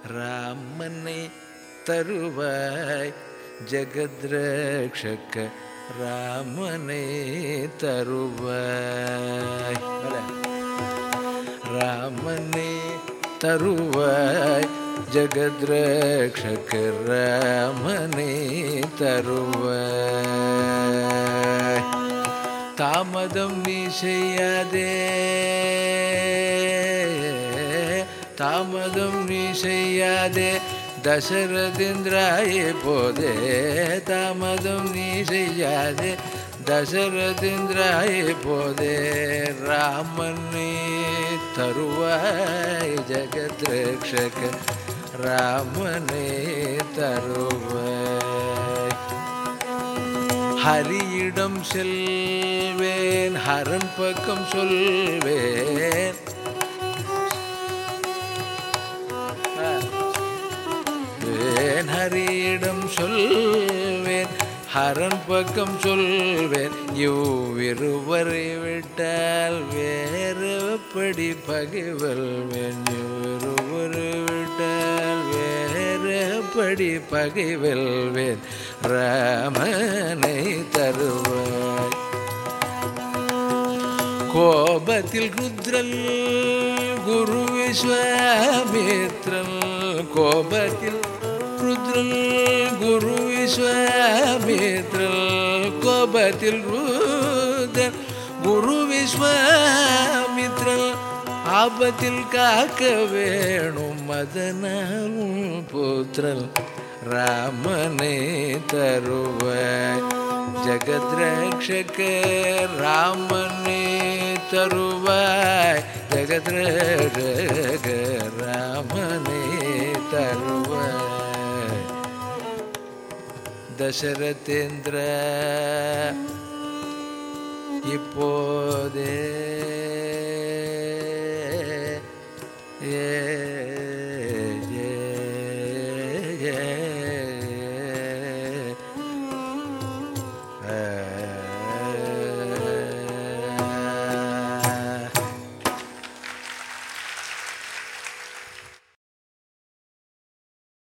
ராமனை தருவாய் ஜெகத்ரக்ஷக ராமனை தருவாய் மேல. ராமனே தருவாய் ஜெகத்ரக்ஷக ராமனே தருவாய் தாமதம் நீ செய்யாதே தாமதம் நீ செய்யாதே தசரதேந்திராயே போதே தாமதம் நீ செய்யாதே தசரதேந்திராயே போதே ராமனே தருவாய் ஜெகத் ரக்ஷக ராமனே தருவாய் ஹரியிடம் செல்வேன் ஹரன் பக்கம் சொல்வேன் வேன் ஹரியிடம் சொல்வேன் ஹரன் பக்கம் சொல்வேன் இவ்விருவரை விட்டால் வேறு எப்படி பகைவல்வேன் இவ்விருவரை விட்டால் வேறு எப்படி பகைவல்வேன் ராமனை தருவாய் கோபத்தில் ருத்ரல் குரு விஸ்வாமித்ரல் கோபத்தில் ருத்ரல் குரு விஸ்வாமித்ரல் கோபத்தில் ருத்ரல் குரு விஸ்வாமித்ரல் ஆபத்தில் காக்க வேணும் மதனாலும் புத்திரல் ராமனை தருவாய் ஜகத்ரக்ஷக ராமனே தருவாய் ஜகத்ரக்ஷக ராமனே தருவாய் தசரதேந்திர இப்போதே